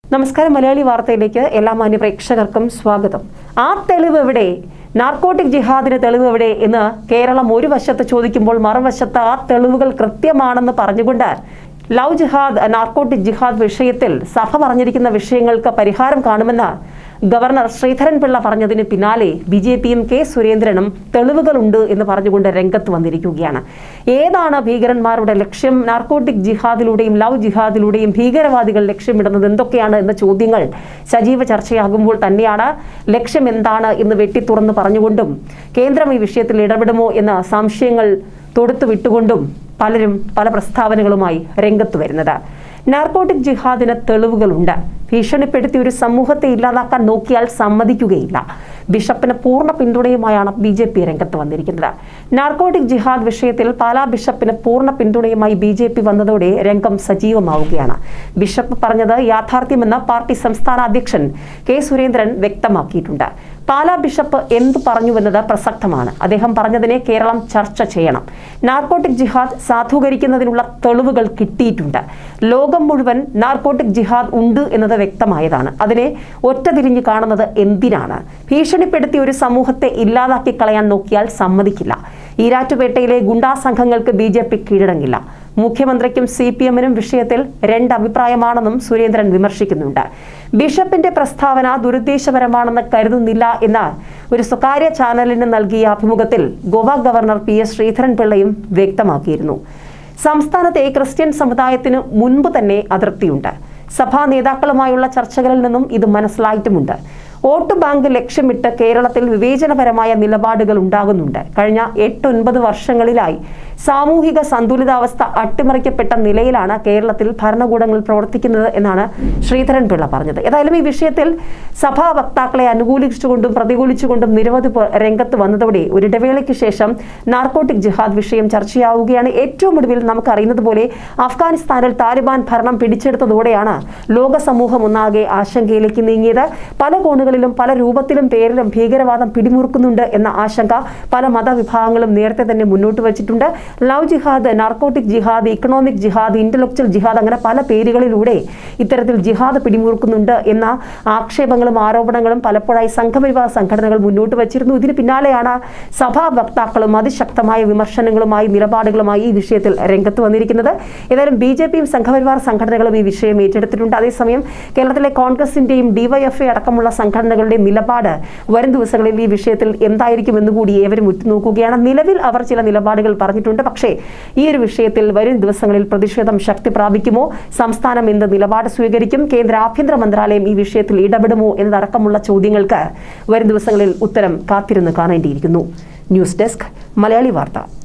നമസ്കാരം മലയാളി വാർത്തയിലേക്ക് എല്ലാ മാന്യ പ്രേക്ഷകർക്കും സ്വാഗതം ആ തെളിവ് എവിടെ നാർക്കോട്ടിക് ജിഹാദിന് തെളിവ് എവിടെ എന്ന് കേരളം ഒരു വശത്ത് ചോദിക്കുമ്പോൾ മറുവശത്ത് ആ തെളിവുകൾ കൃത്യമാണെന്ന് പറഞ്ഞുകൊണ്ട് ലവ് ജിഹാദ് നാർക്കോട്ടിക് ജിഹാദ് വിഷയത്തിൽ സഭ പറഞ്ഞിരിക്കുന്ന വിഷയങ്ങൾക്ക് പരിഹാരം കാണുമെന്ന് ഗവർണർ ശ്രീധരൻ പിള്ള പറഞ്ഞതിന് പിന്നാലെ ബി ജെ പിയും കെ സുരേന്ദ്രനും തെളിവുകളുണ്ട് എന്ന് പറഞ്ഞുകൊണ്ട് രംഗത്ത് വന്നിരിക്കുകയാണ് ഏതാണ് ഭീകരന്മാരുടെ ലക്ഷ്യം നാർക്കോട്ടിക് ജിഹാദിലൂടെയും ലവ് ജിഹാദിലൂടെയും ഭീകരവാദികൾ ലക്ഷ്യമിടുന്നത് എന്തൊക്കെയാണ് എന്ന ചോദ്യങ്ങൾ സജീവ ചർച്ചയാകുമ്പോൾ തന്നെയാണ് ലക്ഷ്യം എന്താണ് എന്ന് വെട്ടിത്തുറന്ന് പറഞ്ഞുകൊണ്ടും കേന്ദ്രം ഈ വിഷയത്തിൽ ഇടപെടുമോ എന്ന സംശയങ്ങൾ തൊടുത്തു വിട്ടുകൊണ്ടും പലരും പല പ്രസ്താവനകളുമായി രംഗത്ത് വരുന്നത് നാർക്കോട്ടിക് ജിഹാദിന് തെളിവുകളുണ്ട് ഭീഷണിപ്പെടുത്തി ഒരു സമൂഹത്തെ ഇല്ലാതാക്കാൻ നോക്കിയാൽ സമ്മതിക്കുകയില്ല ബിഷപ്പിന് പൂർണ്ണ പിന്തുണയുമായാണ് ബി ജെ പി രംഗത്ത് വന്നിരിക്കുന്നത് നാർക്കോട്ടിക് ജിഹാദ് വിഷയത്തിൽ പാലാ ബിഷപ്പിന് പൂർണ്ണ പിന്തുണയുമായി ബി ജെ പി വന്നതോടെ രംഗം സജീവമാവുകയാണ് ബിഷപ്പ് പറഞ്ഞത് യാഥാർത്ഥ്യമെന്ന് പാർട്ടി സംസ്ഥാന അധ്യക്ഷൻ കെ സുരേന്ദ്രൻ വ്യക്തമാക്കിയിട്ടുണ്ട് പാലാ ബിഷപ്പ് എന്തു പറഞ്ഞുവെന്നത് പ്രസക്തമാണ് അദ്ദേഹം പറഞ്ഞതിനെ കേരളം ചർച്ച ചെയ്യണം നാർക്കോട്ടിക് ജിഹാദ് സാധൂകരിക്കുന്നതിനുള്ള തെളിവുകൾ കിട്ടിയിട്ടുണ്ട് ലോകം മുഴുവൻ നാർക്കോട്ടിക് ജിഹാദ് ഉണ്ട് എന്നത് വ്യക്തമായതാണ് അതിനെ ഒറ്റതിരിഞ്ഞ് കാണുന്നത് എന്തിനാണ് ഭീഷണിപ്പെടുത്തി ഒരു സമൂഹത്തെ ഇല്ലാതാക്കി കളയാൻ നോക്കിയാൽ സമ്മതിക്കില്ല ഈരാറ്റുപേട്ടയിലെ ഗുണ്ടാ സംഘങ്ങൾക്ക് ബി ജെ പി കീഴടങ്ങില്ല മുഖ്യമന്ത്രിക്കും സി പി എമ്മിനും വിഷയത്തിൽ രണ്ട് അഭിപ്രായമാണെന്നും സുരേന്ദ്രൻ വിമർശിക്കുന്നുണ്ട് ബിഷപ്പിന്റെ പ്രസ്താവന ദുരുദ്ദേശപരമാണെന്ന് കരുതുന്നില്ല എന്ന ഒരു സ്വകാര്യ ചാനലിന് നൽകിയ അഭിമുഖത്തിൽ Goa governor P S Sreedharan പിള്ളയും വ്യക്തമാക്കിയിരുന്നു സംസ്ഥാനത്തെ ക്രിസ്ത്യൻ സമുദായത്തിന് മുൻപ് തന്നെ അതിർത്തിയുണ്ട് സഭാ നേതാക്കളുമായുള്ള ചർച്ചകളിൽ നിന്നും ഇത് മനസ്സിലായിട്ടുമുണ്ട് വോട്ട് ബാങ്ക് ലക്ഷ്യമിട്ട് കേരളത്തിൽ വിവേചനപരമായ നിലപാടുകൾ ഉണ്ടാകുന്നുണ്ട് കഴിഞ്ഞ എട്ടൊൻപത് വർഷങ്ങളിലായി സാമൂഹിക സന്തുലിതാവസ്ഥ അട്ടിമറിക്കപ്പെട്ട നിലയിലാണ് കേരളത്തിൽ ഭരണകൂടങ്ങൾ പ്രവർത്തിക്കുന്നത് എന്നാണ് ശ്രീധരൻ പിള്ള പറഞ്ഞത് ഏതായാലും ഈ വിഷയത്തിൽ സഭാ വക്താക്കളെ അനുകൂലിച്ചുകൊണ്ടും പ്രതികൂലിച്ചുകൊണ്ടും നിരവധി പേർ രംഗത്ത് വന്നതോടെ ഒരു ഇടവേളയ്ക്ക് ശേഷം നാർക്കോട്ടിക് ജിഹാദ് വിഷയം ചർച്ചയാവുകയാണ് ഏറ്റവും ഒടുവിൽ നമുക്കറിയുന്നത് പോലെ അഫ്ഗാനിസ്ഥാനിൽ താലിബാൻ ഭരണം പിടിച്ചെടുത്തതോടെയാണ് ലോക സമൂഹം ഒന്നാകെ ആശങ്കയിലേക്ക് നീങ്ങിയത് പല കോണുകളിലും പല രൂപത്തിലും പേരിലും ഭീകരവാദം പിടിമുറുക്കുന്നുണ്ട് എന്ന ആശങ്ക പല മതവിഭാഗങ്ങളും നേരത്തെ തന്നെ മുന്നോട്ട് വച്ചിട്ടുണ്ട് ലവ് ജിഹാദ് നാർക്കോട്ടിക് ജിഹാദ് ഇക്കണോമിക് ജിഹാദ് ഇന്റലക്ച്വൽ ജിഹാദ് അങ്ങനെ പല പേരുകളിലൂടെ ഇത്തരത്തിൽ ജിഹാദ് പിടിമുറുക്കുന്നുണ്ട് എന്ന ആക്ഷേപങ്ങളും ആരോപണങ്ങളും പലപ്പോഴായി സംഘപരിവാർ സംഘടനകൾ മുന്നോട്ട് വച്ചിരുന്നു ഇതിന് പിന്നാലെയാണ് സഭാ വക്താക്കളും അതിശക്തമായ വിമർശനങ്ങളുമായി നിലപാടുകളുമായി ഈ വിഷയത്തിൽ രംഗത്ത് വന്നിരിക്കുന്നത് ഏതായാലും ബി ജെ പിയും സംഘപരിവാർ സംഘടനകളും ഈ വിഷയം ഏറ്റെടുത്തിട്ടുണ്ട് അതേസമയം കേരളത്തിലെ കോൺഗ്രസിന്റെയും ഡിവൈഎഫ്ഐ അടക്കമുള്ള സംഘടനകളുടെ നിലപാട് വരും ദിവസങ്ങളിൽ ഈ വിഷയത്തിൽ എന്തായിരിക്കുമെന്ന് കൂടി ഏവരും ഉറ്റുനോക്കുകയാണ് നിലവിൽ അവർ ചില നിലപാടുകൾ പറഞ്ഞിട്ടുണ്ട് പക്ഷേ ഈ ഒരു വിഷയത്തിൽ വരും ദിവസങ്ങളിൽ പ്രതിഷേധം ശക്തി പ്രാപിക്കുമോ സംസ്ഥാനം എന്ത് നിലപാട് സ്വീകരിക്കും കേന്ദ്ര ആഭ്യന്തര മന്ത്രാലയം ഈ വിഷയത്തിൽ ഇടപെടുമോ എന്നതടക്കമുള്ള ചോദ്യങ്ങൾക്ക് വരും ദിവസങ്ങളിൽ ഉത്തരം കാത്തിരുന്ന് കാണേണ്ടിയിരിക്കുന്നു ന്യൂസ് ഡെസ്ക് മലയാളി വാർത്ത